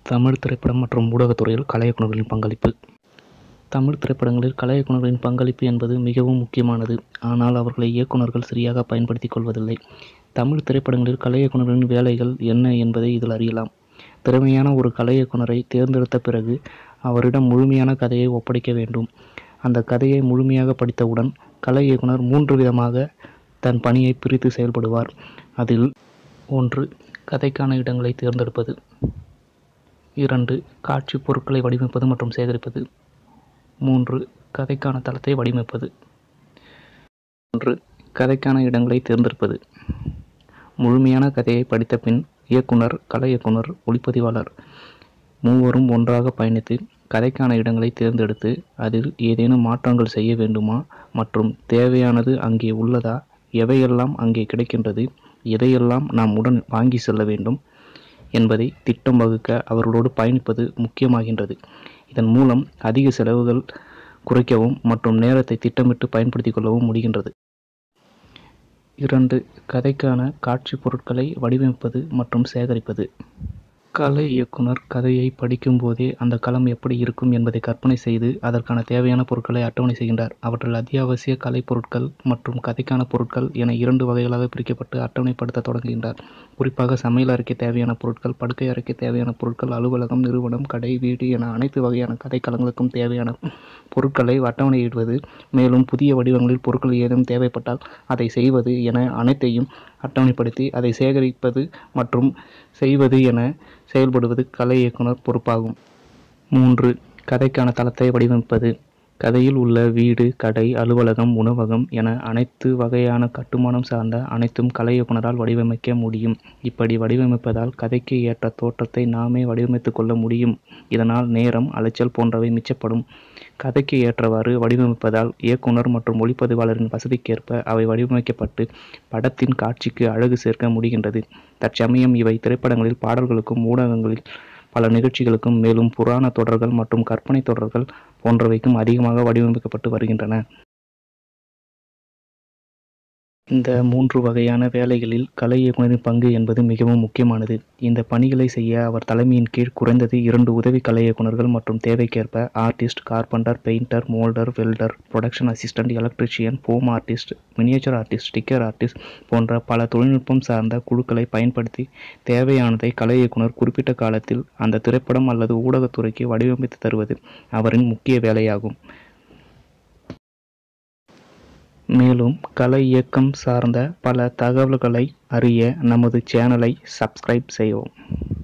தமிழ் திரைப்படம் மற்றும் ஊடகத்துறையில் கலை இயக்குனர்களின் பங்களிப்பு தமிழ் திரைப்படங்களில் கலை இயக்குனர்களின் பங்களிப்பு என்பது மிகவும் முக்கியமானது ஆனால் அவர்களை இயக்குனர்கள் சரியாக பயன்படுத்திக் கொள்வதில்லை தமிழ் திரைப்படங்களில் கலை இயக்குனர்களின் வேலைகள் என்ன என்பதை இதில் அறியலாம் திறமையான ஒரு கலை இயக்குனரை தேர்ந்தெடுத்த பிறகு அவரிடம் முழுமையான கதையை ஒப்படைக்க வேண்டும் அந்த கதையை முழுமையாக படித்தவுடன் கலை இயக்குனர் மூன்று விதமாக தன் பணியை பிரித்து செயல்படுவார் அதில் ஒன்று கதைக்கான இடங்களை தேர்ந்தெடுப்பது இரண்டு காட்சி பொருட்களை வடிவமைப்பது மற்றும் சேகரிப்பது மூன்று கதைக்கான தளத்தை வடிவமைப்பது ஒன்று கதைக்கான இடங்களை தேர்ந்தெடுப்பது முழுமையான கதையை படித்த பின் இயக்குனர் கலை இயக்குனர் ஒளிப்பதிவாளர் மூவரும் ஒன்றாக பயணித்து கதைக்கான இடங்களை தேர்ந்தெடுத்து அதில் ஏதேனும் மாற்றங்கள் செய்ய வேண்டுமா மற்றும் தேவையானது அங்கே உள்ளதா எவையெல்லாம் அங்கே கிடைக்கின்றது எதையெல்லாம் நாம் உடன் வாங்கி செல்ல வேண்டும் என்பதை திட்டம் வகுக்க அவர்களோடு பயணிப்பது முக்கியமாகின்றது இதன் மூலம் அதிக செலவுகள் குறைக்கவும் மற்றும் நேரத்தை திட்டமிட்டு பயன்படுத்திக் கொள்ளவும் முடிகின்றது இரண்டு கதைக்கான காட்சி பொருட்களை வடிவமைப்பது மற்றும் சேகரிப்பது கலை இயக்குனர் கதையை படிக்கும்போதே அந்த களம் எப்படி இருக்கும் என்பதை கற்பனை செய்து அதற்கான தேவையான பொருட்களை அட்டவணை செய்கின்றார் அவற்றில் அத்தியாவசிய கலை பொருட்கள் மற்றும் கதைக்கான பொருட்கள் என இரண்டு வகைகளாக பிரிக்கப்பட்டு அட்டவணைப்படுத்த தொடங்குகின்றார் குறிப்பாக சமையல் அறைக்கு தேவையான பொருட்கள் படுக்கை அறைக்கு தேவையான பொருட்கள் அலுவலகம் நிறுவனம் கடை வீடு என அனைத்து வகையான கதைக்களங்களுக்கும் தேவையான பொருட்களை அட்டவணையிடுவது மேலும் புதிய வடிவங்களில் பொருட்கள் ஏதும் தேவைப்பட்டால் அதை செய்வது என அனைத்தையும் அட்டவணைப்படுத்தி அதை சேகரிப்பது மற்றும் செய்வது என செயல்படுவது கலை இயக்குனர் பொறுப்பாகும் மூன்று கதைக்கான தளத்தை வடிவமைப்பது கதையில் உள்ள வீடு கடை அலுவலகம் உணவகம் என அனைத்து வகையான கட்டுமானம் சார்ந்த அனைத்தும் கலை இயக்குனரால் வடிவமைக்க முடியும் இப்படி வடிவமைப்பதால் கதைக்கு ஏற்ற தோற்றத்தை நாமே வடிவமைத்துக் கொள்ள முடியும் இதனால் நேரம் அலைச்சல் போன்றவை மிச்சப்படும் கதைக்கு ஏற்றவாறு வடிவமைப்பதால் இயக்குனர் மற்றும் ஒளிப்பதிவாளரின் வசதிக்கேற்ப அவை வடிவமைக்கப்பட்டு படத்தின் காட்சிக்கு அழகு சேர்க்க முடிகின்றது தற்சமயம் இவை திரைப்படங்களில் பாடல்களுக்கும் ஊடகங்களில் பல நிகழ்ச்சிகளுக்கும் மேலும் புராண தொடர்கள் மற்றும் கற்பனை தொடர்கள் போன்றவைக்கும் அதிகமாக வடிவமைக்கப்பட்டு வருகின்றன இந்த மூன்று வகையான வேலைகளில் கலை இயக்குனரின் பங்கு என்பது மிகவும் முக்கியமானது இந்த பணிகளை செய்ய அவர் தலைமையின் கீழ் குறைந்தது இரண்டு உதவி கலை இயக்குனர்கள் மற்றும் தேவைக்கேற்ப artist carpenter painter moulder welder production assistant electrician foam artist miniature artist sticker artist போன்ற பல தொழில்நுட்பம் சார்ந்த குழுக்களை பயன்படுத்தி தேவையானதை கலை இயக்குனர் குறிப்பிட்ட காலத்தில் அந்த திரைப்படம் அல்லது ஊடகத்துறைக்கு வடிவமைத்து தருவது அவரின் முக்கிய வேலையாகும் மேலும் கலை இயக்கம் சார்ந்த பல தகவல்களை அறிய நமது சேனலை சப்ஸ்கிரைப் செய்யவும்